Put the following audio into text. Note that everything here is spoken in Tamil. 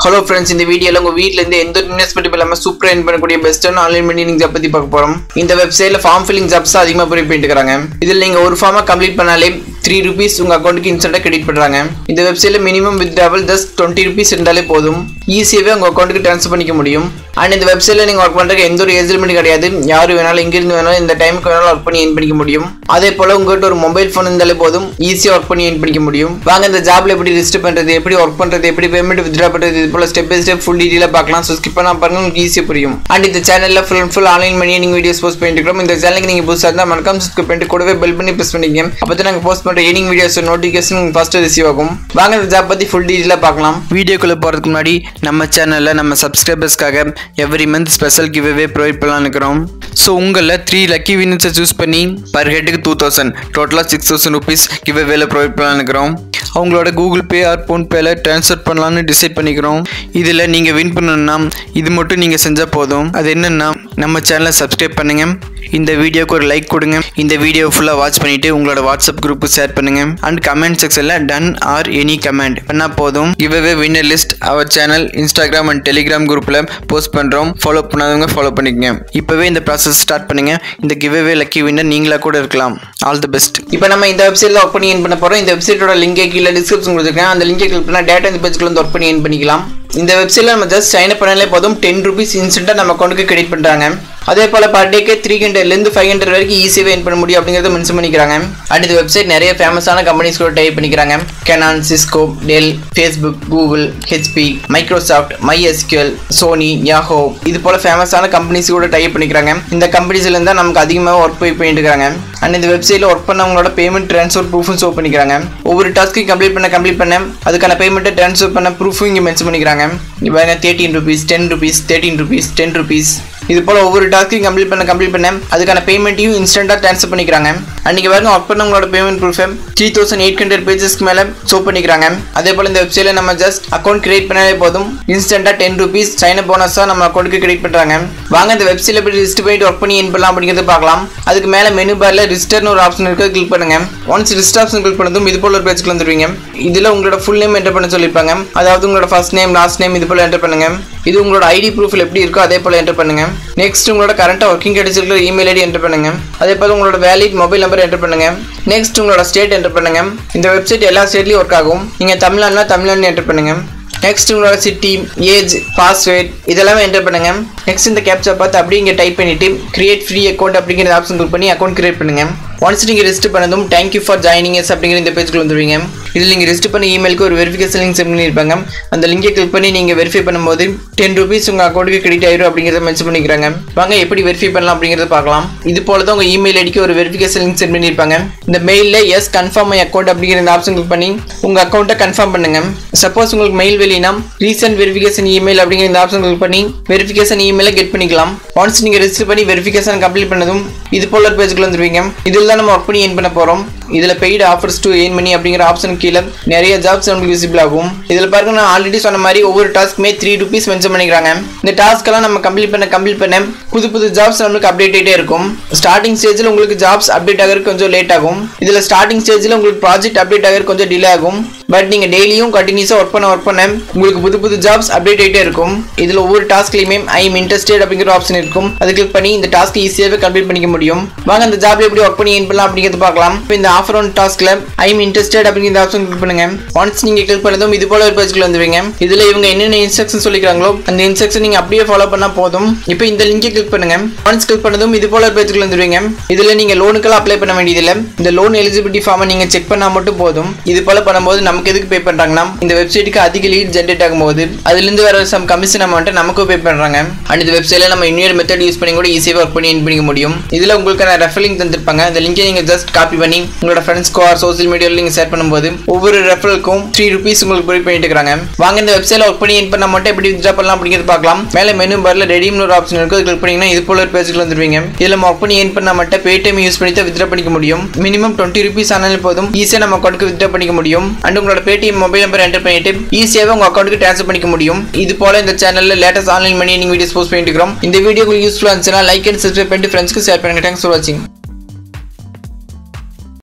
ஹலோ ஃப்ரெண்ட்ஸ் இந்த வீடியோல உங்க வீட்ல இருந்து எந்த ஒரு இன்வெஸ்ட்மெண்ட் இல்லாம சூப்பரா earn பண்ணக்கூடிய பெஸ்ட்டான ஆன்லைன் மெயினிங் ஜாப் பத்தி பார்க்க போறோம் இந்த வெப்சைட்ல ஃபார்ம் ஃபில்லிங் ஜாப்ஸ் அதிகமா ப்ரொவைட் பண்ணிட்டு இருக்காங்க இதுல நீங்க ஒரு ஃபார்மை கம்ப்ளீட் பண்ணாலே த்ரீ ருபீஸ் உங்க அக்கௌண்ட்டுக்கு இன்ஸ்டன்டா கிரெடிட் பண்றாங்க இந்த வெப்சைட்ல minimum withdrawal just twenty rupees இருந்தாலே போதும் ஈஸியாவே உங்க அக்கௌண்ட்டுக்கு ட்ரான்ஸ்ஃபர் பண்ணிக்க முடியும் அண்ட் இந்த வெப்சைட்ல நீங்க ஒர்க் பண்றதுக்கு எந்த ஒரு ஏஜ் லிமிட் கிடையாது யாரு வேணாலும் எங்க இருந்து வேணாலும் இந்த டைமுக்கு வேணாலும் ஒர்க் பண்ணி ஏன் பண்ணிக்க முடியும் அதே போல உங்ககிட்ட ஒரு மொபைல் ஃபோன் இருந்தாலே போதும் ஈஸியா ஒர்க் பண்ணி ஏன் பண்ணிக்க முடியும் வாங்க இந்த ஜாப்ல எப்படி ரிஜிஸ்டர் பண்றது எப்படி ஒர்க் பண்றது எப்படி பேமெண்ட் வித்ட்ரா பண்றது இது போல ஸ்டெப் பை ஸ்டெப் ஃபுல் டீடைலா பார்க்கலாம் ஸோ ஸ்கிப் பண்ணா பாருங்க உங்களுக்கு ஈஸியா புரியும் அண்ட் இந்த சேனல்ல full and full online money நீங்க வீடியோஸ் போஸ்ட் பண்ணிட்டு இருக்கோம் இந்த சேனலுக்கு நீங்க புதுசா இருந்தா மறக்காம சப்ஸ்கிரைப் பண்ணிட்டு கூடவே பெல் பண்ணி பிரஸ் பண்ணிக்கங்க அப்பதான் நாங்க போஸ்ட் பண்ற ஏனிங் வீடியோஸ் நோட்டிஃபிகேஷன் ஃபர்ஸ்ட் ரிசீவ் ஆகும் வாங்க இந்த ஜாப் பத்தி ஃபுல் டீடைலா பார்க்கலாம் வீடியோக்குள்ள போறதுக்கு முன்னாடி நம்ம சேனல்ல நம்ம சப்ஸ்கிரைபர்ஸ்க்காக every month special give away provide பண்ணலாம்னு இருக்கிறோம் ஸோ உங்களில் த்ரீ லக்கி வின்னர்ஸை சூஸ் பண்ணி பர் ஹெட்டுக்கு டூ தௌசண்ட் டோட்டலாக சிக்ஸ் தௌசண்ட் ருபீஸ் கிவ் அவேல ப்ரொவைட் பண்ணலாம்னு இருக்கிறோம் அவங்களோட கூகுள் பே ஆர் ஃபோன்பேல ட்ரான்ஸ்ஃபர் பண்ணலாம்னு டிசைட் பண்ணிக்கிறோம் இதில் நீங்கள் வின் பண்ணணும்னா இது மட்டும் நீங்கள் செஞ்சால் போதும் அது என்னென்னா நம்ம சேனலை சப்ஸ்கிரைப் பண்ணுங்கள் இந்த வீடியோக்கு ஒரு லைக் கொடுங்க இந்த வீடியோ ஃபுல்லாக வாட்ச் பண்ணிவிட்டு உங்களோட வாட்ஸ்அப் குரூப்பு ஷேர் பண்ணுங்கள் அண்ட் கமெண்ட் செக்ஷனில் டன் ஆர் எனி கமெண்ட் பண்ணால் போதும் giveaway winner list our channel Instagram and Telegram குரூப்பில் போஸ்ட் பண்ணுறோம் ஃபாலோ பண்ணாதவங்க ஃபாலோ பண்ணிக்கங்க இப்போவே இந்த ப்ராசஸ் ஸ்டார்ட் பண்ணுங்கள் இந்த கிவ்அவே லக்கி வின்னர் நீங்களா கூட இருக்கலாம் ஆல் தி பெஸ்ட் இப்போ நம்ம இந்த வெப்சைட்டில் ஒர்க் பண்ணி ஏன் பண்ண போகிறோம் இந்த வெப்சைட்டோட லிங்கை கீழே டிஸ்கிரிப்ஷன் கொடுத்துருக்கேன் அந்த லிங்கை கிளிக் பண்ணால் டேட்டா இந்த பேஜ்க்குள்ள வந்து ஒர்க் பண்ணி ஏன் பண்ணிக்கலாம் இந்த வெப்சைட்டில் நம்ம ஜஸ்ட் சைன் அப் பண்ணாலே போதும் டென் ருபீஸ் இன்ஸ்டன்ட்டாக நம்ம அக்கௌண்ட்டுக்கு கிரெடிட் பண்ணுறாங்க அதே போல் பர் டேக்கு த்ரீ ஹண்ட்ரட்லேருந்து ஃபைவ் ஹண்ட்ரட் வரைக்கும் ஈஸியாக ஏன் பண்ண முடியும் அப்படிங்கிறத மென்ஷன் பண்ணிக்கிறாங்க அண்ட் இந்த வெப்சைட் நிறைய ஃபேமஸான கம்பெனிஸ் கூட டைப் பண்ணிக்கிறாங்க Canon Cisco Dell Facebook Google HP Microsoft MySQL Sony Yahoo இது போல ஃபேமஸான கம்பெனிஸ் கூட டைப் பண்ணிக்கிறாங்க இந்த கம்பெனிஸ்ல இருந்தா நமக்கு அதிகமாக ஒர்க் போய் பண்ணிட்டு இருக்காங்க அண்ட் இந்த வெப்சைட்ல ஒர்க் பண்ணவங்களோட பேமெண்ட் ட்ரான்ஸ்ஃபர் ப்ரூஃபும் ஷோ பண்ணிக்கிறாங்க ஒவ்வொரு டாஸ்க்கு கம்ப்ளீட் பண்ண கம்ப்ளீட் பண்ண அதுக்கான பேமெண்ட்டை ட்ரான்ஸ்ஃபர் பண்ண ப்ரூஃபும் இங்கே மென்ஷன் பண்ணிக்கிறாங்க இப்போ thirteen rupees ten rupees thirteen rupees ten rupees இது போல ஒவ்வொரு டாஸ்க்கையும் கம்ப்ளீட் பண்ண கம்ப்ளீட் பண்ண அதுக்கான பேமெண்ட்டையும் இன்ஸ்டன்ட்டாக ட்ரான்ஸ்ஃபர் பண்ணிக்கிறாங்க அன்றைக்கி பாருங்க ஒர்க் பண்ணவங்களோட பேமெண்ட் ப்ரூஃபை த்ரீ தௌசண்ட் எயிட் ஹண்ட்ரட் பேஜஸ்க்கு மேலே ஷோ பண்ணிக்கிறாங்க அதே போல் இந்த வெப்சைட்டில் நம்ம ஜஸ்ட் அக்கௌண்ட் கிரியேட் பண்ணாலே போதும் இன்ஸ்டன்ட்டாக டென் ருபீஸ் சைன் அப் போனஸாக நம்ம அக்கௌண்ட்டுக்கு கிரெடிட் பண்ணுறாங்க வாங்க இந்த வெப்சைட்டில் எப்படி ரிஜிஸ்டர் பண்ணிட்டு ஒர்க் பண்ணி என் பண்ணலாம் அப்படிங்கிறது பார்க்கலாம் அதுக்கு மேலே மெனு பாரில் ரிஜிஸ்டர்னு ஒரு ஆப்ஷன் இருக்குது கிளிக் பண்ணுங்க ஒன்ஸ் ரிஜிஸ்டர் ஆப்ஷன் கிளிக் பண்ணதும் இது போல ஒரு பேஜ்க்கு வந்துருவீங்க இதில் உங்களோட ஃபுல் நேம் என்டர் பண்ண சொல்லியிருப்பாங்க அதாவது உங்களோட ஃபர்ஸ்ட் நேம் லாஸ்ட் நேம் இது போல என்டர் பண்ணுங்க இது உங்களோட ஐடி ப்ரூஃபில் எப்படி இருக்கோ அதே போல என்டர் பண்ணுங்க நெக்ஸ்ட் உங்களோட கரண்ட்டாக ஒர்க்கிங் கிடைச்சிருக்கிற இமெயில் ஐடி என்டர் பண்ணுங்க அதே போல் உங்களோட வேலிட் மொபைல் நம்பர் என்டர் பண்ணுங்க நெக்ஸ்ட் உங்களோட ஸ்டேட் என்டர் பண்ணுங்க இந்த வெப்சைட் எல்லா ஸ்டேட்லையும் ஒர்க் ஆகும் நீங்கள் தமிழ்நாடுனா தமிழ்நாடு என்டர் பண்ணுங்க நெக்ஸ்ட் உங்களோட சிட்டி ஏஜ் பாஸ்வேர்ட் இதெல்லாம் என்டர் பண்ணுங்க நெக்ஸ்ட் இந்த கேப்சா பார்த்து அப்படியே இங்கே டைப் பண்ணிட்டு கிரியேட் ஃப்ரீ அக்கௌண்ட் அப்படிங்கிற ஆப்ஷன் கிளிக் பண்ணி அக்கௌண்ட் கிரியேட் பண்ணுங்க ஒன்ஸ் நீங்கள் ரெஜிஸ்டர் பண்ணதும் தேங்க்யூ ஃபார் ஜாயினிங் எஸ் அப்படிங்கிற இந்த பேஜ்க்கு வந்துருவீங்க இதில் நீங்கள் ரெஜிஸ்டர் பண்ண இமெயிலுக்கு ஒரு வெரிஃபிகேஷன் லிங்க் சென்ட் பண்ணியிருப்பாங்க அந்த லிங்கை கிளிக் பண்ணி நீங்கள் வெரிஃபை பண்ணும்போது டென் ருபீஸ் உங்கள் அக்கௌண்ட்டுக்கு கிரெடிட் ஆயிரும் அப்படிங்கிறத மென்ஷன் பண்ணிக்கிறாங்க வாங்க எப்படி வெரிஃபை பண்ணலாம் அப்படிங்கிறத பார்க்கலாம் இது போல தான் உங்கள் இமெயில் ஐடிக்கு ஒரு வெரிஃபிகேஷன் லிங்க் சென்ட் பண்ணியிருப்பாங்க இந்த மெயிலில் எஸ் கன்ஃபார்ம் மை அக்கௌண்ட் அப்படிங்கிற இந்த ஆப்ஷன் கிளிக் பண்ணி உங்கள் அக்கௌண்ட்டை கன்ஃபார்ம் பண்ணுங்க சப்போஸ் உங்களுக்கு மெயில் வெளியினா ரீசெண்ட் வெரிஃபிகேஷன் இமெயில் அப்படிங்கிற இந்த ஆப்ஷன் கிளிக் பண்ணி வெரிஃபிகேஷன் இமெயிலை கெட் பண்ணிக்கலாம் ஒன்ஸ் நீங்கள் ரெஜிஸ்டர் பண்ணி வெரிஃபிகேஷன் கம்ப்ளீட் பண்ணதும் இது போல ஒரு பேஜுக்குள்ள வந்துருவீங்க இதில் தான் நம்ம ஒர்க் பண்ணி ஏன் பண்ண போகிறோம் இதில் பெய்டு ஆஃபர்ஸ் டு ஏன் பண்ணி அப்படிங்கிற ஆப்ஷன் கீழே நிறைய ஜாப்ஸ் நமக்கு விசிபிள் ஆகும் இதில் பாருங்க நான் ஆல்ரெடி சொன்ன மாதிரி ஒவ்வொரு டாஸ்க்குமே த்ரீ ருபீஸ் மென்ஷன் பண்ணிக்கிறாங்க இந்த டாஸ்க்கெல்லாம் நம்ம கம்ப்ளீட் பண்ண கம்ப்ளீட் பண்ண புது புது ஜாப்ஸ் நம்மளுக்கு அப்டேட் ஆகிட்டே இருக்கும் ஸ்டார்டிங் ஸ்டேஜில் உங்களுக்கு ஜாப்ஸ் அப்டேட் ஆகிறது கொஞ்சம் லேட் ஆகும் இதில் ஸ்டார்டிங் ஸ்டேஜில் உங்களுக்கு ப்ராஜெக்ட் அப்டேட் ஆகிறது கொஞ்சம் டிலே ஆகும் பட் நீங்கள் டெய்லியும் கண்டினியூஸாக ஒர்க் பண்ண ஒர்க் பண்ண உங்களுக்கு புது புது ஜாப்ஸ் அப்டேட் ஆகிட்டே இருக்கும் இதில் ஒவ்வொரு டாஸ்க்லையுமே ஐ எம் இன்ட்ரெஸ்டட் அப்படிங்கிற ஆப்ஷன் இருக்கும் அது கிளிக் பண்ணி இந்த டாஸ்க் ஈஸியாகவே கம்ப்ளீட் பண்ணிக்க முடியும் வாங்க இந்த ஜாப்ல எப்படி ஒர்க் பண்ணி ஏன் பண்ணலாம் அப்படிங்கிறது பார்க்கலாம் இப்போ இந்த ஆஃபர் ஒன் டாஸ்க்ல ஐ எம் இன்ட்ரெஸ்டட் அப்படிங்கிற ஆப்ஷன் கிளிக் பண்ணுங்க ஒன்ஸ் நீங்க கிளிக் பண்ணதும் இது போல ஒரு பேஜ்க்குள்ள வந்துருவீங்க இதுல இவங்க என்னென்ன இன்ஸ்ட்ரக்ஷன் சொல்லிக்கிறாங்களோ அந்த இன்ஸ்ட்ரக்ஷன் நீங்க அப்படியே ஃபாலோ பண்ணா போதும் இப்போ இந்த லிங்கை கிளிக் பண்ணுங்க ஒன்ஸ் கிளிக் பண்ணதும் இது போல ஒரு பேஜ்க்குள்ள வந்துருவீங்க இதுல நீங்க லோனுக்கெல்லாம் அப்ளை பண்ண வேண்டியதில்லை இந்த லோன் எலிஜிபிலிட்டி ஃபார்மை நீங்க செக் பண்ணா மட்டும் போதும் இது போல பண்ணும்போது நமக்கு எதுக்கு பே பண்றாங்கன்னா இந்த வெப்சைட்டுக்கு அதிக லீட் ஜென்ரேட் ஆகும்போது அதுல இருந்து வர சம் கமிஷன் அமௌண்ட் நமக்கு பே பண்றாங்க அண்ட் இந்த வெப்சைட்ல நம்ம இன்னொரு மெத்தட் யூஸ் பண்ணி கூட ஈஸியாக ஒர்க் பண்ணி earn பண்ணிக்க முடியும் இதுல உங்களுக்கான ரெஃபர் லிங்க் தந்திருப்பாங்க அந்த லிங்கை நீங்க ஜஸ்ட் காப்பி பண்ணி உங்களோட ஃப்ரெண்ட்ஸ்க்கோ ஆர் சோசியல் மீடியாவில் நீங்க ஷேர் பண்ணும்போது ஒவ்வொரு ரெஃபரலுக்கும் த்ரீ ருபீஸ் உங்களுக்கு ப்ரொவைட் பண்ணிட்டு இருக்காங்க வாங்க இந்த வெப்சைட்ல ஒர்க் பண்ணி earn பண்ண மட்டும் எப்படி வித்ரா பண்ணலாம் அப்படிங்கிறது பார்க்கலாம் மேலே மெனு பார்ல ரெடிம்னு ஒரு ஆப்ஷன் இருக்கு கிளிக் பண்ணீங்கன்னா இது போல ஒரு பேஜுக்கு வந்துருவீங்க இதுல நம்ம ஒர்க் பண்ணி earn பண்ண மட்டும் பேடிஎம் யூஸ் பண்ணி தான் வித்ரா பண்ணிக்க முடியும் மினிமம் டுவெண்ட்டி ருபீஸ் ஆனாலே போதும் ஈஸியாக நம்ம அக்கௌண்ட்டுக்கு வித்ரா பண்ணிக்க முடியும் அண்ட் உங்களோட பேடிஎம் மொபைல் நம்பர் என்டர் பண்ணிட்டு ஈஸியாகவே உங்க அக்கௌண்ட்டுக்கு ட்ரான்ஸ்ஃபர் பண்ணிக்க முடியும் இது போல இந்த சேனல்ல லேட்டஸ்ட் ஆன்லைன் மணி நீங்க வீடியோஸ் போஸ்ட் பண்ணிட்டு இருக்கிறோம் இந்த வீடியோ உங்களுக்கு யூஸ்ஃபுல்லாக இருந்துச்சுன்னா லைக் அண்ட் சப்ஸ்கிரைப் பண்ணிட்டு ஃப்ரெண்ட்ஸ்க்கு ஷேர் பண்ணுங்க தேங்க்ஸ் ஃபார் வாட்சிங்